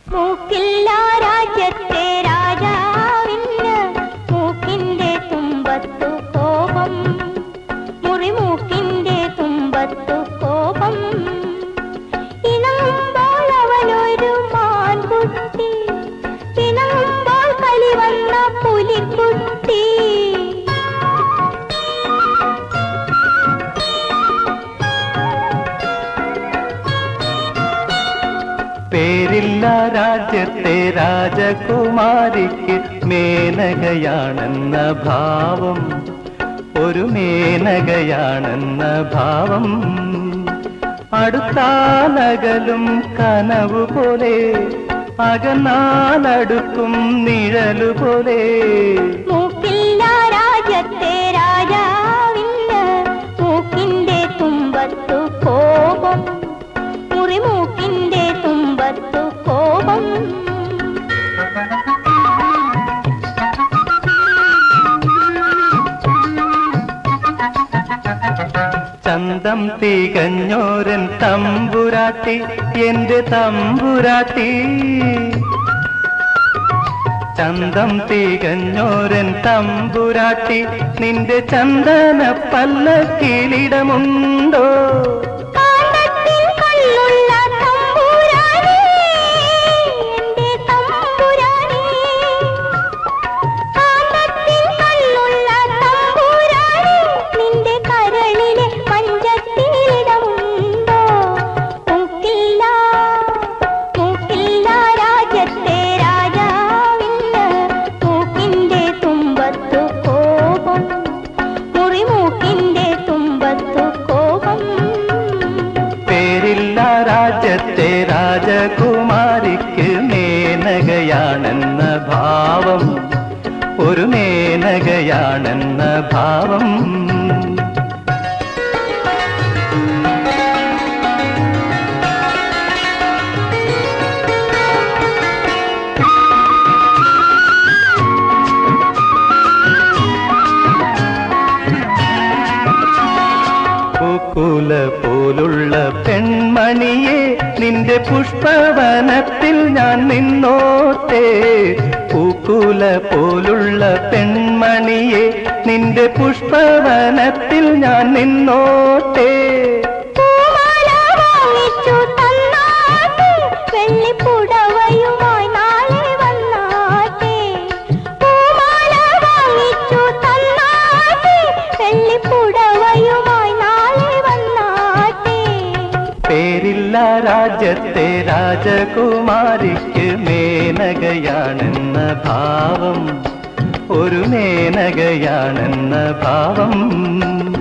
മൂക്കില്ല രാജ്യത്തെ രാജാവിന് മൂക്കിന്റെ തുമ്പത്തു കോപം മുറിമൂക്കിന്റെ തുമ്പത്തു കോപം ഇണങ്ങുമ്പോൾ അവനൊരു മാൻകുട്ടി പിണങ്ങുമ്പോൾ കളി വന്ന പുലിക്കുട്ടി പേരില്ല രാജ്യത്തെ രാജകുമാരിക്ക് മേനകയാണെന്ന ഭാവം ഒരു മേനകയാണെന്ന ഭാവം അടുത്താലകലും കനവു പോലെ അകന്നാലടുക്കും നിഴലു പോലെ മൂക്കില്ല രാജ്യത്തെ രാജാവിന് മൂക്കിന്റെ തുമ്പത്തു കോപം മുറിമൂക്കിന്റെ തുമ്പത്തു കോപം ചന്തം തികഞ്ഞോരൻ തമ്പുരാട്ടി എന്റെ തമ്പുരാട്ടി ചന്തം തികഞ്ഞോരൻ തമ്പുരാട്ടി നിന്റെ ചന്ദന പല്ലക്കിലിടമുണ്ടോ കാന്തത്തിൽ കള്ളുള്ള തമ്പുരാനേ, എന്റെ തമ്പുരാനേ. കാന്തത്തിൽ കള്ളുള്ള തമ്പുരാനേ, നിന്റെ കരളിലെ പഞ്ചത്തിലിടമുണ്ടോ? മൂക്കില്ല, മൂക്കില്ല രാജ്യത്തെ രാജാവിന് മൂക്കിന്റെ തുമ്പത്തു കോപം മുറിമൂക്കിന്റെ തുമ്പത്തു കോപം പേരില്ല രാജ്യത്തെ രാജകുമാരിക്ക് മേനകയാണെന്ന ഭാവം ഒരു മേനകയാണെന്ന ഭാവം പൂക്കുല പോലുള്ള പെൺമണിയെ നിന്റെ പുഷ്പവനത്തിൽ ഞാൻ നിന്നോട്ടെ പൂക്കുല പോലുള്ള പെൺമണിയെ നിന്റെ പുഷ്പവനത്തിൽ ഞാൻ നിന്നോട്ടെ പൂമാല വാങ്ങിച്ചു തന്നാട്ടെ വെള്ളിപ്പുടവയുമായി നാളെ വന്നാട്ടെ പൂമാല വാങ്ങിച്ചു തന്നാട്ടെ വെള്ളിപ്പുടവയുമായി നാളെ വന്നാട്ടെ പേരില്ല രാജ്യത്തെ രാജകുമാരിക്ക് മേനകയാണെന്ന ഭാവം ഒരു മേനകയാണെന്ന ഭാവം